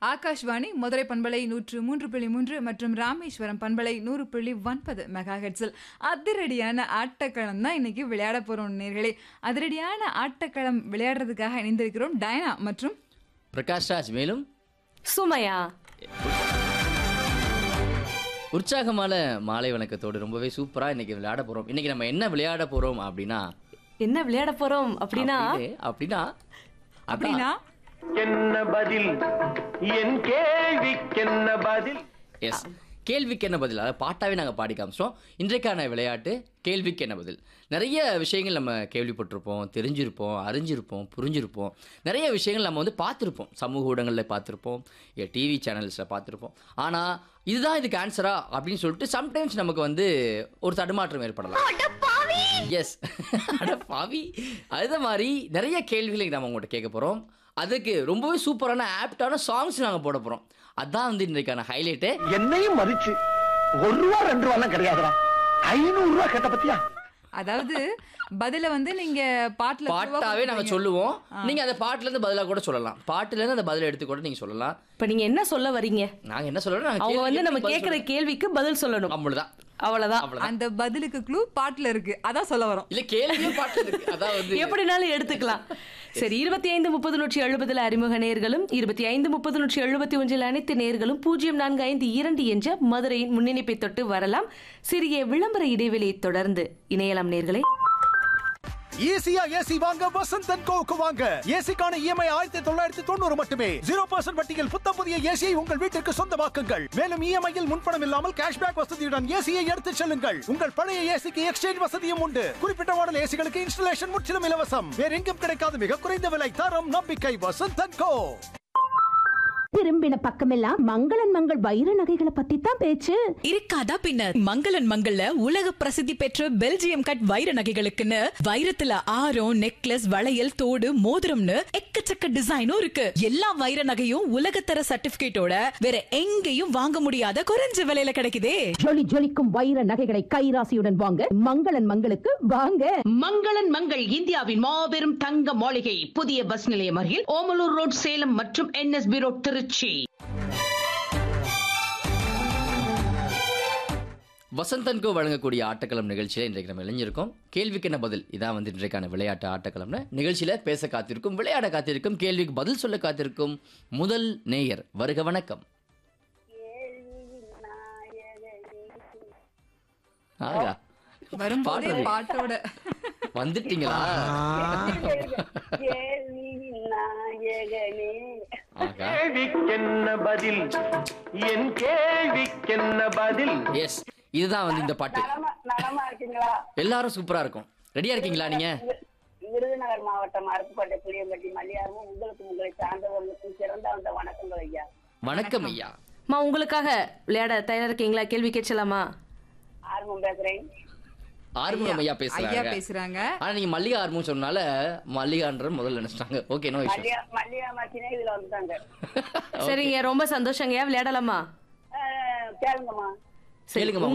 ஆகாஷ்வாணி மதுரை பண்பலை நூற்று மூன்று புள்ளி மூன்று மற்றும் ராமேஸ்வரம் பண்பலை நூறு புள்ளி ஒன்பது மெகா ஹெட்ஸில் அதிரடியான ஆட்டக்களம் தான் இன்னைக்கு விளையாட போறோம் நேர்களே அதிரடியான ஆட்டக்களம் விளையாடுறதுக்காக இணைந்திருக்கிறோம் டயனா மற்றும் பிரகாஷ் ராஜ் மேலும் சுமையா உற்சாகமான மாலை வணக்கத்தோடு ரொம்பவே சூப்பரா இன்னைக்கு விளையாட போறோம் இன்னைக்கு நம்ம என்ன விளையாட போறோம் அப்படின்னா என்ன விளையாட போறோம் அப்படின்னா அப்படின்னு- அப்படின்னா அப்படின்னா என்ன பதில் என் கேள்விக்கென்ன பதில் எஸ் கேள்விக்கு என்ன பதில் அதாவது பாட்டாவே நாங்கள் பாடி காமிச்சோம் இன்றைக்கான விளையாட்டு கேள்விக்கு என்ன பதில் நிறைய விஷயங்கள் நம்ம கேள்விப்பட்டிருப்போம் தெரிஞ்சிருப்போம் அறிஞ்சிருப்போம் புரிஞ்சிருப்போம் நிறைய விஷயங்கள் நம்ம வந்து பார்த்துருப்போம் சமூக ஊடகங்களில் பார்த்துருப்போம் டிவி சேனல்ஸில் பார்த்துருப்போம் ஆனால் இதுதான் இதுக்கு ஆன்சரா அப்படின்னு சொல்லிட்டு சம்டைம்ஸ் நமக்கு வந்து ஒரு தடுமாற்றம் ஏற்படலாம் எஸ் அட பாவி அது மாதிரி நிறைய கேள்விகளை நம்ம உங்கள்கிட்ட கேட்க போகிறோம் அதுக்கு ரொம்பவே சூப்பரான ஆப்டான சாங்ஸ் நாங்கள் போட போகிறோம் அதான் வந்து இன்றைக்கான ஹைலைட்டு என்னையும் மதிச்சு ஒரு ரூபா ரெண்டு ரூபாலாம் கிடையாதுடா ஐநூறு ரூபா கேட்ட பத்தியா அதாவது பதில வந்து நீங்க பாட்டுல பாட்டாவே நாங்க சொல்லுவோம் நீங்க அந்த பாட்டுல இருந்து பதிலா கூட சொல்லலாம் பாட்டுல இருந்து அந்த பதில எடுத்து கூட நீங்க சொல்லலாம் இப்ப நீங்க என்ன சொல்ல வரீங்க நாங்க என்ன சொல்றோம் நாங்க அவங்க வந்து கேள்விக்கு நம்ம பதில் கேக்குற சொல்லணும். கேள்விக்கு பதில் சொல்லணும் அவ்வளவுதான் அவ்வளவுதான் அவ்வளவுதான் அந்த பதிலுக்கு க்ளூ பாட்டுல இருக்கு அதான் சொல்ல வரோம் இல்ல கேள்வியும் பாட்டு இருக்கு அதான் வந்து எப்படினாலும் எடுத்துக்கலாம் சரி இருபத்தி ஐந்து முப்பது நூற்றி எழுபதுல அறிமுக நேர்களும் இருபத்தி ஐந்து முப்பது நூற்றி எழுபத்தி ஒன்றில் அனைத்து நேர்களும் பூஜ்ஜியம் நான்கு ஐந்து இரண்டு என்ற மதுரையின் முன்னிணைப்பை தொட்டு வரலாம் சிறிய விளம்பர இடைவெளியை தொடர்ந்து இணையலாம் நேர்களே ஈஸியா ஏசி வாங்க வசந்த் அண்ட் கோவுக்கு வாங்க ஏசிக்கான இஎம்ஐ ஆயிரத்தி தொள்ளாயிரத்தி தொண்ணூறு மட்டுமே ஜீரோ பர்சன்ட் வட்டியில் புத்தம் புதிய ஏசியை உங்கள் வீட்டிற்கு சொந்தமாக்குங்கள் மேலும் இஎம்ஐயில் முன்பணம் இல்லாமல் கேஷ்பேக் வசதியுடன் ஏசியை எடுத்துச் செல்லுங்கள் உங்கள் பழைய ஏசிக்கு எக்ஸ்சேஞ்ச் வசதியும் உண்டு குறிப்பிட்ட மாடல் ஏசிகளுக்கு இன்ஸ்டலேஷன் முற்றிலும் இலவசம் வேற எங்கும் கிடைக்காத மிக குறைந்த விலை தரம் நம்பிக்கை வசந்த் அண்ட் கோ திரும்பின பக்கமெல்லாம் மங்களன் மங்கள் வைர நகைகளை பத்தி தான் பேச்சு இருக்காதா பின்ன மங்களன் மங்கள்ல உலக பிரசித்தி பெற்ற பெல்ஜியம் கட் வைர நகைகளுக்குன்னு வைரத்துல ஆரம் நெக்லஸ் வளையல் தோடு மோதிரம்னு எக்கச்சக்க டிசைனும் இருக்கு எல்லா வைர நகையும் உலகத்தர சர்டிபிகேட்டோட வேற எங்கேயும் வாங்க முடியாத குறைஞ்ச விலையில கிடைக்குதே ஜொலி ஜொலிக்கும் வைர நகைகளை கைராசியுடன் வாங்க மங்களன் மங்களுக்கு வாங்க மங்களன் மங்கள் இந்தியாவின் மாபெரும் தங்க மாளிகை புதிய பஸ் நிலையம் அருகில் ஓமலூர் ரோட் சேலம் மற்றும் என்எஸ்பி ரோட் திருச்சி வசந்தன்கோ வழங்கக்கூடிய ஆட்டக்களம் நிகழ்ச்சியில இன்றைக்கு நம்ம இளைஞருக்கோம் கேள்விக்கு என்ன பதில் இதான் வந்து இன்றைக்கான விளையாட்டு ஆட்டக்களம்னு நிகழ்ச்சியில பேச காத்திருக்கும் விளையாட காத்திருக்கும் கேள்விக்கு பதில் சொல்ல காத்திருக்கும் முதல் நேயர் வருக வணக்கம் ஆகா வரும்போதே பாடுறது. பாட்டோட வந்துட்டீங்களா ஆகா கேள்விக்கென்ன பதில் என் கேள்விக்கென்ன பதில் எஸ் இதுதான் வந்து இந்த பாட்டு நலமா இருக்கீங்களா எல்லாரும் சூப்பரா இருக்கும் ரெடியா இருக்கீங்களா நீங்க விருதுநகர் மாவட்டம் அருப்புக்கோட்டை புளியம்பட்டி மல்லியாரும் உங்களுக்கு உங்களை சார்ந்தவர்களுக்கும் சிறந்த அந்த வணக்கங்கள் ஐயா வணக்கம் ஐயா மா உங்களுக்காக விளையாட தயாரா இருக்கீங்களா கேள்வி கேட்கலாமா ஆர்வம் பேசுறேன் ஆறுமுகம் ஐயா ஐயா பேசுறாங்க பேசுறாங்க ஆனா நீங்க மல்லிகா ஆர்மும் சொன்னால மல்லிகான்ற முதல்ல நினைச்சிட்டாங்க ஓகே நோ இஷ்யூ மல்லியா மல்லியா மாச்சினே இதுல வந்துட்டாங்க சரிங்க ரொம்ப சந்தோஷங்கய்யா விளையாடலாமா அஹ், கேளுங்கம்மா கேளுங்கம்மா